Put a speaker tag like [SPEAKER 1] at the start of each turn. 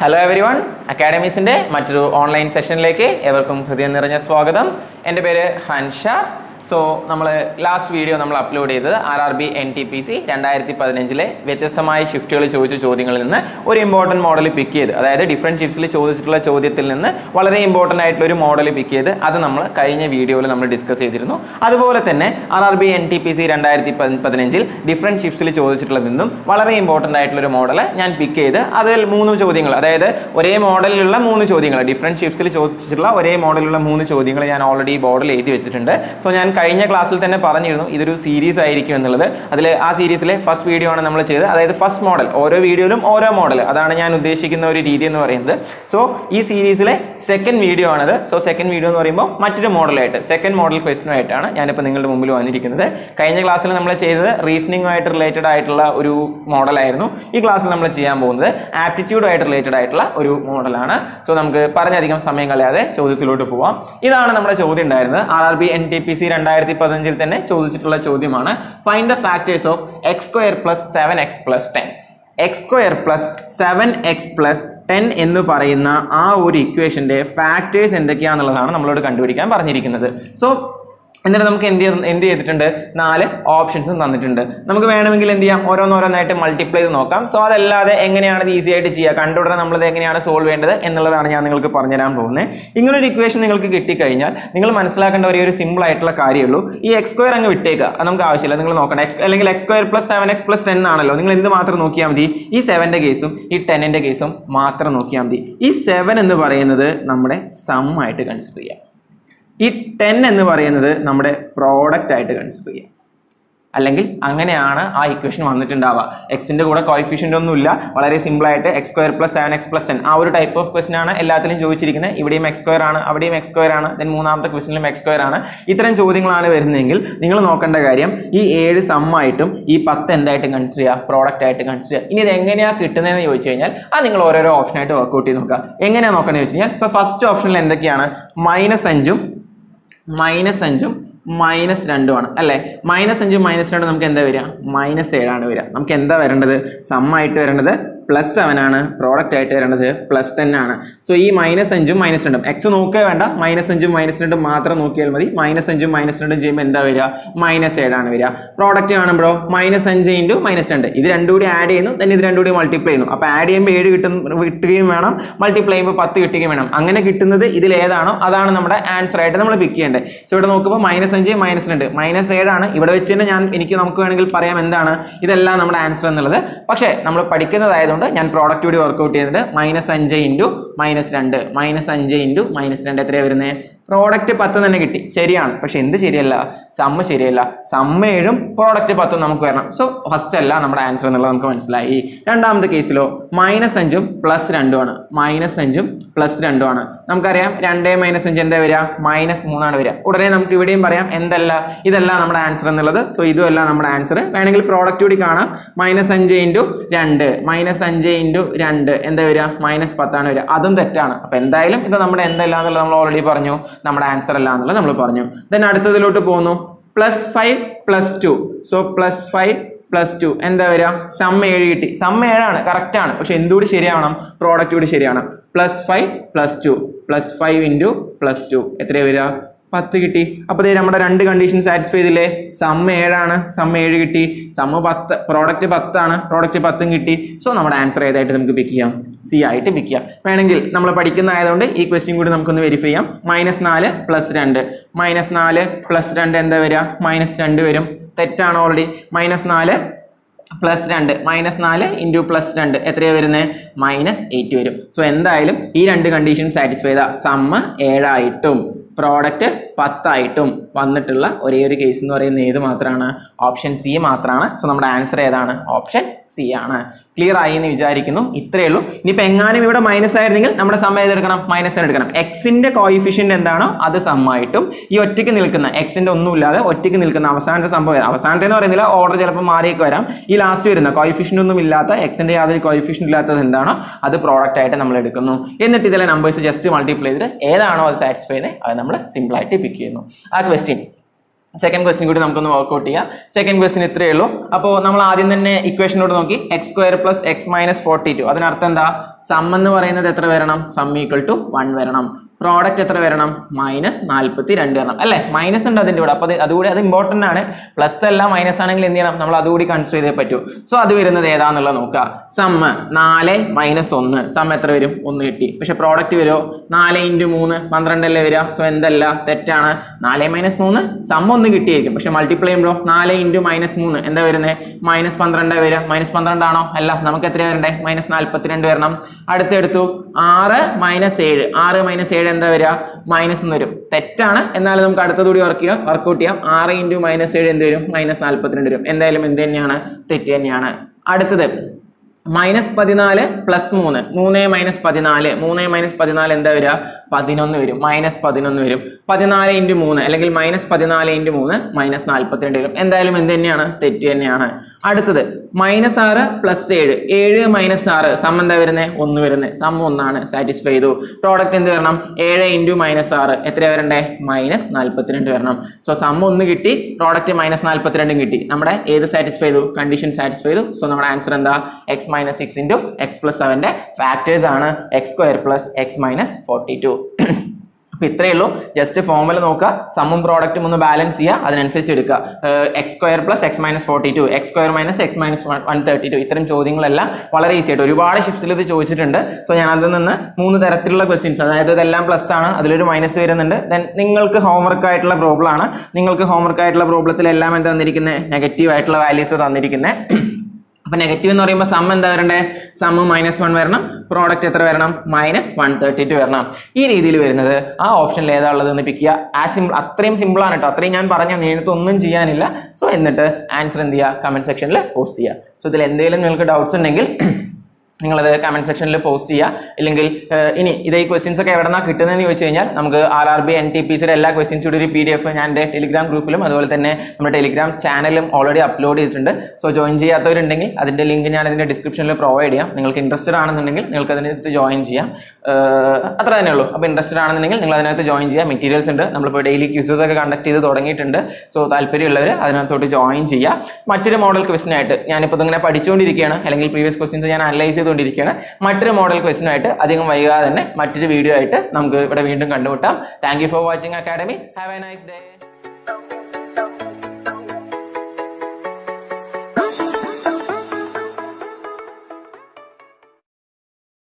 [SPEAKER 1] hello every one അക്കാഡമീസിൻ്റെ മറ്റൊരു online സെഷനിലേക്ക് എവർക്കും ഹൃദയം നിറഞ്ഞ സ്വാഗതം എൻ്റെ പേര് ഹൻഷാദ് സോ നമ്മൾ ലാസ്റ്റ് വീഡിയോ നമ്മൾ അപ്ലോഡ് ചെയ്തത് R R B N T P C രണ്ടായിരത്തി പതിനഞ്ചിലെ വ്യത്യസ്തമായ ഷിഫ്റ്റുകൾ ചോദിച്ച ചോദ്യങ്ങളിൽ നിന്ന് ഒരു ഇമ്പോർട്ടൻറ്റ് മോഡൽ പിക്ക് ചെയ്ത് അതായത് ഡിഫറെൻറ്റ് ഷിഫ്റ്റ്സിൽ ചോദിച്ചിട്ടുള്ള ചോദ്യത്തിൽ നിന്ന് വളരെ ഇമ്പോർട്ടൻ്റ് ആയിട്ടുള്ള ഒരു മോഡൽ പിക്ക് ചെയ്ത് അത് നമ്മൾ കഴിഞ്ഞ വീഡിയോയിൽ നമ്മൾ ഡിസ്കസ് ചെയ്തിരുന്നു അതുപോലെ തന്നെ R R B N T P C രണ്ടായിരത്തി പതിനഞ്ചിൽ ഡിഫറെൻറ്റ് ഷിഫ്റ്റ്സിൽ ചോദിച്ചിട്ടുള്ളതിൽ നിന്നും വളരെ ഇമ്പോർട്ടൻ്റ് ആയിട്ടുള്ള ഒരു മോഡൽ ഞാൻ പിക്ക് ചെയ്ത് അതിൽ മൂന്ന് ചോദ്യങ്ങൾ അതായത് ഒരേ മോഡലിലുള്ള മൂന്ന് ചോദ്യങ്ങൾ ഡിഫറെൻറ്റ് ഷിഫ്റ്റ്സിൽ ചോദിച്ചിട്ടുള്ള ഒരേ മോഡലിലുള്ള മൂന്ന് ചോദ്യങ്ങൾ ഞാൻ ഓൾറെഡി ബോർഡിൽ എഴുതി വെച്ചിട്ടുണ്ട് സോ ഞാൻ കഴിഞ്ഞ ക്ലാസ്സിൽ തന്നെ പറഞ്ഞിരുന്നു ഇതൊരു സീരീസ് ആയിരിക്കും എന്നുള്ളത് അതിൽ ആ സീരീസിലെ ഫസ്റ്റ് വീഡിയോ ആണ് നമ്മൾ ചെയ്തത് അതായത് ഫസ്റ്റ് മോഡൽ ഓരോ വീഡിയോയിലും ഓരോ മോഡൽ അതാണ് ഞാൻ ഉദ്ദേശിക്കുന്ന ഒരു രീതി എന്ന് പറയുന്നത് സോ ഈ സീരീസിലെ സെക്കൻഡ് വീഡിയോ ആണത് സോ സെക്കൻഡ് വീഡിയോ എന്ന് പറയുമ്പോൾ മറ്റൊരു മോഡലായിട്ട് സെക്കൻഡ് മോഡൽ ക്വസ്റ്റനുമായിട്ടാണ് ഞാനിപ്പോൾ നിങ്ങളുടെ മുമ്പിൽ വന്നിരിക്കുന്നത് കഴിഞ്ഞ ക്ലാസ്സിൽ നമ്മൾ ചെയ്തത് റീസണിങ്ങുമായിട്ട് റിലേറ്റഡ് ആയിട്ടുള്ള ഒരു മോഡലായിരുന്നു ഈ ക്ലാസ്സിൽ നമ്മൾ ചെയ്യാൻ പോകുന്നത് ആപ്റ്റിറ്റ്യൂഡുമായിട്ട് റിലേറ്റഡ് ആയിട്ടുള്ള ഒരു മോഡലാണ് സോ നമുക്ക് പറഞ്ഞധികം സമയം കളയാതെ ചോദ്യത്തിലോട്ട് പോവാം ഇതാണ് നമ്മുടെ ചോദ്യം ഉണ്ടായിരുന്നത് R R B N T P C രണ്ടായിരത്തി പതിനഞ്ചിൽ തന്നെ ചോദിച്ചിട്ടുള്ള ചോദ്യമാണ് find the factors of x square plus seven x plus ten x square plus seven x plus ten എന്ന് പറയുന്ന ആ ഒരു ഇക്വേഷൻ്റെ ഫാക്ടേഴ്സ് എന്തൊക്കെയാണെന്നുള്ളതാണ് നമ്മളോട് കണ്ടുപിടിക്കാൻ പറഞ്ഞിരിക്കുന്നത് സോ എന്നിട്ട് നമുക്ക് എന്ത് ചെയ്ത് എന്ത് ചെയ്തിട്ടുണ്ട് നാല് ഓപ്ഷൻസും തന്നിട്ടുണ്ട് നമുക്ക് വേണമെങ്കിൽ എന്ത് ചെയ്യാം ഓരോന്നോരോന്നായിട്ട് മൾട്ടിപ്ലൈ ചെയ്ത് നോക്കാം സോ അതല്ലാതെ എങ്ങനെയാണ് ഇത് ഈസി ആയിട്ട് ചെയ്യുക കണ്ടുടനെ നമ്മളിത് എങ്ങനെയാണ് സോൾവ് ചെയ്യേണ്ടത് എന്നുള്ളതാണ് ഞാൻ നിങ്ങൾക്ക് പറഞ്ഞുതരാൻ പോകുന്നത് ഇങ്ങനൊരു ഇക്വേഷൻ നിങ്ങൾക്ക് കിട്ടിക്കഴിഞ്ഞാൽ നിങ്ങൾ മനസ്സിലാക്കേണ്ട ഒരേ ഒരു സിമ്പിൾ ആയിട്ടുള്ള കാര്യമുള്ളൂ ഈ എക്സ് സ്ക്വയർ അങ്ങ് വിട്ടേക്കുക അത് നമുക്ക് ആവശ്യമില്ല നിങ്ങൾ നോക്കണം എക്സ് അല്ലെങ്കിൽ x square plus seven x plus ten ആണല്ലോ നിങ്ങൾ എന്ത് മാത്രം നോക്കിയാൽ മതി ഈ സെവൻ്റെ കേസും ഈ ടെന്നിൻ്റെ കേസും മാത്രം നോക്കിയാൽ മതി ഈ സെവൻ എന്ന് പറയുന്നത് നമ്മുടെ സം ആയിട്ട് കൺസിഡർ ചെയ്യാം ഈ ടെൻ എന്ന് പറയുന്നത് നമ്മുടെ പ്രോഡക്റ്റ് ആയിട്ട് കൺസിഡർ ചെയ്യാം അല്ലെങ്കിൽ അങ്ങനെയാണ് ആ ഇക്വേഷൻ വന്നിട്ടുണ്ടാവുക എക്സിൻ്റെ കൂടെ കോയിഫിഷ്യൻ്റ് ഒന്നുമില്ല വളരെ സിമ്പിളായിട്ട് x square plus seven x plus ten ആ ഒരു ടൈപ്പ് ഓഫ് ക്വസ്റ്റൻ ആണ് എല്ലാത്തിലും ചോദിച്ചിരിക്കുന്നത് ഇവിടെയും എക്സ് സ്ക്വയർ ആണ് അവിടെയും എക്സ് സ്ക്വയർ ആണ് ദെൻ മൂന്നാമത്തെ ക്വസ്റ്റിലും എക്സ് സ്ക്വയർ ആണ് ഇത്തരം ചോദ്യങ്ങളാണ് വരുന്നതെങ്കിൽ നിങ്ങൾ നോക്കേണ്ട കാര്യം ഈ ഏഴ് സമ്മായിട്ടും ഈ പത്ത് എന്തായിട്ട് കൺസിഡർ ചെയ്യുക പ്രോഡക്റ്റ് ആയിട്ട് കൺസിഡർ ചെയ്യുക ഇനി ഇത് എങ്ങനെയാണ് കിട്ടുന്നതെന്ന് ചോദിച്ചു കഴിഞ്ഞാൽ അത് നിങ്ങൾ ഓരോരോ ഓപ്ഷനായിട്ട് വർക്കൗട്ട് ചെയ്ത് നോക്കുക എങ്ങനെയാണ് നോക്കണമെന്ന് ചോദിച്ചു കഴിഞ്ഞാൽ ഇപ്പോൾ ഫസ്റ്റ് ഓപ്ഷനിൽ എന്തൊക്കെയാണ് മൈനസ് അഞ്ചും മൈനസ് അഞ്ചും മൈനസ് രണ്ടുമാണ് അല്ലേ മൈനസ് അഞ്ചും മൈനസ് രണ്ടും നമുക്ക് എന്താ വരിക മൈനസ് ഏഴാണ് വരിക നമുക്ക് എന്താ വരേണ്ടത് സമ്മായിട്ട് വരേണ്ടത് പ്ലസ് സെവൻ ആണ് പ്രോഡക്റ്റ് ആയിട്ട് വരേണ്ടത് പ്ലസ് ടെൻ ആണ് സോ ഈ മൈനസ് അഞ്ചും മൈനസ് രണ്ടും എക്സ് നോക്കുക വേണ്ട മൈനസ് അഞ്ചും മൈനസ് രണ്ടും മാത്രം നോക്കിയാൽ മതി മൈനസ് അഞ്ചും മൈനസ് രണ്ടും ചെയ്യുമ്പോൾ എന്താ വരിക മൈനസ് ഏഴാണ് വരിക പ്രോഡക്റ്റ് കാണുമ്പോഴോ മൈനസ് അഞ്ച് ഇൻറ്റു മൈനസ് രണ്ട് ഇത് രണ്ടും കൂടി ആഡ് ചെയ്യുന്നു then ഇത് രണ്ടും കൂടി മൾട്ടിപ്ലൈ ചെയ്യുന്നു അപ്പോൾ ആഡ് ചെയ്യുമ്പോൾ ഏഴ് കിട്ടുന്ന കിട്ടുകയും വേണം മൾട്ടിപ്ലൈ ചെയ്യുമ്പോൾ പത്ത് കിട്ടുകയും വേണം അങ്ങനെ കിട്ടുന്നത് ഇതിൽ ഏതാണോ അതാണ് നമ്മുടെ ആൻസർ ആയിട്ട് നമ്മൾ പിക്ക് ചെയ്യേണ്ടത് സോ ഇവിടെ നോക്കുമ്പോൾ മൈനസ് അഞ്ച് മൈനസ് രണ്ട് മൈനസ് ഏഴാണ് ഇവിടെ വെച്ച് തന്നെ ഞാൻ എനിക്ക് നമുക്ക് വേണമെങ്കിൽ പറയാം എന്താണ് ഇതെല്ലാം നമ്മുടെ ആൻസർ എന്നുള്ളത് പക്ഷേ നമ്മൾ പഠിക്കുന്നതായതുകൊണ്ട് ഞാൻ പ്രോഡക്റ്റ് കൂടി വർക്കൗട്ട് ചെയ്യുന്നുണ്ട് മൈനസ് അഞ്ച് ഇൻറ്റു മൈനസ് രണ്ട് മൈനസ് അഞ്ച് ഇൻറ്റു മൈനസ് രണ്ട് എത്രയാണ് വരുന്നത് പ്രോഡക്റ്റ് പത്ത് തന്നെ കിട്ടി ശരിയാണ് പക്ഷെ എന്ത് ശരിയല്ല സമ്മ ശരിയല്ല സമ്മ ഏഴും പ്രോഡക്റ്റ് പത്തും നമുക്ക് വരണം സോ ഫസ്റ്റ് അല്ല നമ്മുടെ ആൻസർ എന്നുള്ളത് നമുക്ക് മനസ്സിലായി രണ്ടാമത്തെ കേസിലോ മൈനസ് അഞ്ചും പ്ലസ് രണ്ടുമാണ് മൈനസ് അഞ്ചും പ്ലസ് രണ്ടുമാണ് നമുക്കറിയാം രണ്ടേ മൈനസ് അഞ്ച് എന്താ വരിക മൈനസ് മൂന്നാണ് വരിക ഉടനെ നമുക്ക് ഇവിടെയും പറയാം എന്തല്ല ഇതല്ല നമ്മുടെ ആൻസർ എന്നുള്ളത് സോ ഇതുമല്ല നമ്മുടെ ആൻസർ വേണമെങ്കിൽ പ്രോഡക്റ്റ് കൂടി കാണാം മൈനസ് അഞ്ച് ഇൻറ്റു രണ്ട് മൈനസ് അഞ്ച് ഇൻറ്റു രണ്ട് എന്താ വരിക മൈനസ് പത്താണ് വരിക അതും തെറ്റാണ് അപ്പോൾ എന്തായാലും ഇത് നമ്മുടെ എന്തല്ല എന്നുള്ളത് നമ്മൾ ഓൾറെഡി പറഞ്ഞു നമ്മുടെ ആൻസർ അല്ല എന്നുള്ളത് നമ്മൾ പറഞ്ഞു ദെൻ അടുത്തതിലോട്ട് പോകുന്നു plus five plus two so plus five plus two എന്താ വരിക സം ഏഴ് കിട്ടി സം ഏഴാണ് കറക്റ്റ് ആണ് പക്ഷെ എന്തുകൂടി ശരിയാവണം പ്രോഡക്റ്റ് കൂടി ശരിയാവണം plus five plus two plus five into plus two എത്രയാണ് വരിക പത്ത് കിട്ടി അപ്പോൾ ദേ നമ്മുടെ രണ്ട് കണ്ടീഷൻ സാറ്റിസ്ഫൈ ചെയ്തില്ലേ സം ഏഴാണ് സം ഏഴ് കിട്ടി സമ്മ് പത്ത് പ്രോഡക്റ്റ് പത്താണ് പ്രോഡക്റ്റ് പത്തും കിട്ടി സോ നമ്മുടെ ആൻസർ ഏതായിട്ട് നമുക്ക് പിക്ക് ചെയ്യാം സി ആയിട്ട് പിക്ക് ചെയ്യാം വേണമെങ്കിൽ നമ്മൾ പഠിക്കുന്ന ആയതുകൊണ്ട് ഈ ക്വസ്റ്റ്യൻ കൂടി നമുക്കൊന്ന് വെരിഫൈ ചെയ്യാം മൈനസ് നാല് പ്ലസ് രണ്ട് മൈനസ് നാല് പ്ലസ് രണ്ട് എന്താ വരിക മൈനസ് രണ്ട് വരും തെറ്റാണ് ഓൾറെഡി മൈനസ് നാല് പ്ലസ് രണ്ട് മൈനസ് നാല് ഇൻറ്റു പ്ലസ് രണ്ട് എത്രയാണ് വരുന്നത് മൈനസ് എയ്റ്റ് വരും സോ എന്തായാലും ഈ രണ്ട് കണ്ടീഷൻ സാറ്റിസ്ഫൈ ചെയ്ത സമ്മ് ഏഴായിട്ടും പ്രോഡക്റ്റ് പത്തായിട്ടും വന്നിട്ടുള്ള ഒരേ ഒരു കേസ് എന്ന് പറയുന്നത് ഏത് മാത്രമാണ് ഓപ്ഷൻ സി മാത്രമാണ് സോ നമ്മുടെ ആൻസർ ഏതാണ് ഓപ്ഷൻ സി ആണ് ക്ലിയർ ആയി എന്ന് വിചാരിക്കുന്നു ഇത്രയേ ഉള്ളൂ ഇനിയിപ്പോൾ എങ്ങാനും ഇവിടെ മൈനസ് ആയിരുന്നെങ്കിൽ നമ്മുടെ സം ഏതെടുക്കണം മൈനസ് എടുക്കണം എക്സിന്റെ കോയിഫിഷ്യൻ്റ് എന്താണോ അത് സമ്മായിട്ടും ഈ ഒറ്റയ്ക്ക് നിൽക്കുന്ന എക്സിന്റെ ഒന്നുമില്ലാതെ ഒറ്റയ്ക്ക് നിൽക്കുന്ന അവസാനത്തെ സംഭവം വരാം അവസാനത്തെ എന്ന് പറയുന്നില്ല ഓർഡർ ചിലപ്പോൾ മാറിയൊക്കെ വരാം ഈ ലാസ്റ്റ് വരുന്ന കോയിഫിഷ്യൻ്റ് ഒന്നും ഇല്ലാത്ത എക്സിന്റെ യാതൊരു കോയിഫിഷ്യൻ്റ് ഇല്ലാത്തത് എന്താണോ അത് പ്രോഡക്റ്റ് ആയിട്ട് നമ്മൾ എടുക്കുന്നു എന്നിട്ട് ഇതിലെ നമ്പേഴ്സ് ജസ്റ്റ് മൾട്ടിപ്ലൈ ചെയ്തിട്ട് ഏതാണോ അത് സാറ്റിസ്ഫൈ ചെയ്യുന്നത് അത് നമ്മൾ സിമ്പിളായിട്ട് പിക്ക് ചെയ്യുന്നു ആ ക്വസ്റ്റ്യൻ സെക്കൻഡ് ക്വസ്റ്റ്യൻ കൂടി നമുക്കൊന്ന് വർക്ക്ഔട്ട് ചെയ്യാം സെക്കൻഡ് ക്വസ്റ്റ്യൻ ഇത്രയേ ഉള്ളൂ അപ്പോൾ നമ്മൾ ആദ്യം തന്നെ ഇക്വേഷനോട് നോക്കി x square plus x minus forty two അതിനർത്ഥം എന്താ സം എന്ന് പറയുന്നത് എത്ര വരണം സം ഈക്വൽ ടു വൺ വരണം പ്രോഡക്റ്റ് എത്ര വരണം മൈനസ് നാൽപ്പത്തി രണ്ട് വരണം അല്ലേ മൈനസ് ഉണ്ട് അതിൻ്റെ കൂടെ അപ്പോൾ അത് അതുകൂടി അത് ഇമ്പോർട്ടൻ്റ് ആണ് പ്ലസ് അല്ല മൈനസ് ആണെങ്കിൽ എന്ത് ചെയ്യണം നമ്മൾ അതുകൂടി കൺസിഡർ ചെയ്തേ പറ്റൂ സോ അത് വരുന്നത് ഏതാന്നുള്ളത് നോക്കുക സമ്മ് നാല് മൈനസ് ഒന്ന് സം എത്ര വരും ഒന്ന് കിട്ടി പക്ഷെ പ്രോഡക്റ്റ് വരുമോ നാല് ഇൻറ്റു മൂന്ന് പന്ത്രണ്ടല്ലേ വരിക സോ എന്തല്ല തെറ്റാണ് നാല് മൈനസ് മൂന്ന് സം ഒന്ന് കിട്ടിയിരിക്കും പക്ഷെ മൾട്ടിപ്ലൈ ചെയ്യുമ്പോൾ നാല് ഇൻറ്റു മൈനസ് മൂന്ന് എന്താ വരുന്നത് മൈനസ് പന്ത്രണ്ട് വരിക മൈനസ് പന്ത്രണ്ടാണോ അല്ല നമുക്ക് എത്ര വരണ്ടേ മൈനസ് നാൽപ്പത്തിരണ്ട് വരണം അടുത്തെടുത്തു ആറ് മൈനസ് ഏഴ് ആറ് മൈനസ് ഏഴ് എന്താ വരിക മൈനസ് എന്ന് വരും തെറ്റാണ് എന്നാലും നമുക്ക് അടുത്തതുകൂടി വർക്ക് ചെയ്യാം വർക്കൗട്ട് ചെയ്യാം ആറ് ഇൻറ്റു മൈനസ് ഏഴ് എന്ത് വരും മൈനസ് നാൽപ്പത്തിരണ്ട് വരും എന്തായാലും എന്ത് തന്നെയാണ് തെറ്റ് തന്നെയാണ് അടുത്തത് മൈനസ് പതിനാല് പ്ലസ് മൂന്ന് മൂന്ന് മൈനസ് പതിനാല് മൂന്ന് മൈനസ് പതിനാല് എന്താ വരിക പതിനൊന്ന് വരും മൈനസ് പതിനൊന്ന് വരും പതിനാല് ഇൻറ്റു മൂന്ന് അല്ലെങ്കിൽ മൈനസ് പതിനാല് ഇൻറ്റു മൂന്ന് മൈനസ് നാൽപ്പത്തിരണ്ട് വരും എന്തായാലും എന്ത് തന്നെയാണ് തെറ്റ് തന്നെയാണ് അടുത്തത് മൈനസ് ആറ് പ്ലസ് ഏഴ് ഏഴ് മൈനസ് ആറ് സം എന്താ വരുന്നത് ഒന്ന് വരുന്നത് സം ഒന്നാണ് സാറ്റിസ്ഫൈ ചെയ്തു പ്രോഡക്റ്റ് എന്ത് വരണം ഏഴ് ഇൻറ്റു മൈനസ് ആറ് എത്ര വരണ്ടേ മൈനസ് നാൽപ്പത്തിരണ്ട് വരണം സോ സം ഒന്ന് കിട്ടി പ്രോഡക്റ്റ് മൈനസ് നാൽപ്പത്തിരണ്ടും കിട്ടി നമ്മുടെ ഏത് സാറ്റിസ്ഫൈ ചെയ്തു കണ്ടീഷൻ സാറ്റിസ്ഫൈ ചെയ്തു സോ നമ്മുടെ ആൻസർ എന്താ x minus six into x plus സെവൻ്റെ ഫാക്ടേഴ്സ് ആണ് x square plus x minus forty two അപ്പോൾ ഇത്രയേ ഉള്ളൂ ജസ്റ്റ് ഫോമിൽ നോക്കുക സമ്മും പ്രോഡക്റ്റും ഒന്ന് ബാലൻസ് ചെയ്യുക അതിനനുസരിച്ച് എടുക്കുക x square plus x minus forty two x square minus x minus one thirty two ഇത്തരം ചോദ്യങ്ങളെല്ലാം വളരെ ഈസി ആയിട്ട് ഒരുപാട് ഷിഫ്റ്റ്സിൽ ഇത് ചോദിച്ചിട്ടുണ്ട് സോ ഞാൻ അതിൽ നിന്ന് മൂന്ന് തരത്തിലുള്ള ക്വസ്റ്റ്യൻസ് അതായത് ഇതെല്ലാം പ്ലസ് ആണ് അതിലൊരു മൈനസ് വരുന്നുണ്ട് ദെൻ നിങ്ങൾക്ക് ഹോംവർക്ക് ആയിട്ടുള്ള പ്രോബ്ലം ആണ് നിങ്ങൾക്ക് ഹോംവർക്ക് ആയിട്ടുള്ള പ്രോബ്ലത്തിലെല്ലാം എന്താ തന്നിരിക്കുന്നത് നെഗറ്റീവ് ആയിട്ടുള്ള വാല്യൂസ് തന്നിരിക്കുന്നത് അപ്പൊ നെഗറ്റീവ് എന്ന് പറയുമ്പോൾ സം എന്താ വരണ്ടേ സം മൈനസ് വൺ വരണം പ്രോഡക്റ്റ് എത്ര വരണം മൈനസ് വൺ തേർട്ടി ടു വരണം ഈ രീതിയിൽ വരുന്നത് ആ ഓപ്ഷനിൽ ഏതാ ഉള്ളത് എന്ന് പിക്ക് ചെയ്യുക ആ സിമ്പിൾ അത്രയും സിമ്പിൾ ആണ് കേട്ടോ അത്രയും ഞാൻ പറഞ്ഞ നേരത്തെ ഒന്നും ചെയ്യാനില്ല സോ എന്നിട്ട് ആൻസർ എന്ത് ചെയ്യുക കമന്റ് സെക്ഷനിൽ പോസ്റ്റ് ചെയ്യുക സോ ഇതിൽ എന്തെങ്കിലും നിങ്ങൾക്ക് ഡൗട്ട്സ് ഉണ്ടെങ്കിൽ നിങ്ങളത് കമന്റ് സെക്ഷനിൽ പോസ്റ്റ് ചെയ്യുക ഇല്ലെങ്കിൽ ഏഹ്, ഇനി ഇത് ഈ ക്വസ്റ്റ്യൻസ് ഒക്കെ എവിടെ നിന്നാണ് കിട്ടുന്നതെന്ന് ചോദിച്ചു കഴിഞ്ഞാൽ നമുക്ക് R R B N T P സിയുടെ എല്ലാ ക്വസ്റ്റ്യൻസിയുടെ ഒരു പി ഡി എഫ് ഞാൻ എൻ്റെ ടെലിഗ്രാം ഗ്രൂപ്പിലും അതുപോലെ തന്നെ നമ്മുടെ ടെലിഗ്രാം ചാനലും ഓൾറെഡി അപ്ലോഡ് ചെയ്തിട്ടുണ്ട് സോ ജോയിൻ ചെയ്യാത്തവരുണ്ടെങ്കിൽ അതിൻ്റെ ലിങ്ക് ഞാൻ അതിൻ്റെ ഡിസ്ക്രിപ്ഷനിൽ പ്രൊവൈഡ് ചെയ്യാം നിങ്ങൾക്ക് ഇൻട്രസ്റ്റഡ് ആണെന്നുണ്ടെങ്കിൽ നിങ്ങൾക്ക് അതിനകത്ത് ജോയിൻ ചെയ്യാം ഏഹ്, അത്ര തന്നെ ഉള്ളൂ അപ്പോൾ ഇൻട്രസ്റ്റഡ് ആണെന്നുണ്ടെങ്കിൽ നിങ്ങൾ അതിനകത്ത് ജോയിൻ ചെയ്യാം മെറ്റീരിയൽസ് ഉണ്ട് നമ്മളിപ്പോൾ ഡെയിലി ക്യൂസസ് ഒക്കെ കണ്ടക്ട് ചെയ്ത് തുടങ്ങിയിട്ടുണ്ട് സോ താല്പര്യമുള്ളവർ അതിനകത്തോട്ട് ജോയിൻ ചെയ്യുക മറ്റൊരു മോഡൽ ക്വസ്റ്റിനായിട്ട് ഞാനിപ്പോൾ ഇതിങ്ങനെ പഠിച്ചുകൊണ്ടിരിക്കുകയാണ് അല്ലെങ്കിൽ പ്രീവിയസ് ക്വസ്റ്റ്യൻസ് ഞാൻ അനലൈസ് ചെയ്തുകൊണ്ടിരിക്കുകയാണ് മറ്റൊരു മോഡൽ ക്വസ്റ്റിനായിട്ട് അധികം വൈകാതെ തന്നെ മറ്റൊരു വീഡിയോ ആയിട്ട് നമുക്ക് ഇവിടെ വീണ്ടും കണ്ടുമുട്ടാം thank you for watching academies have a nice day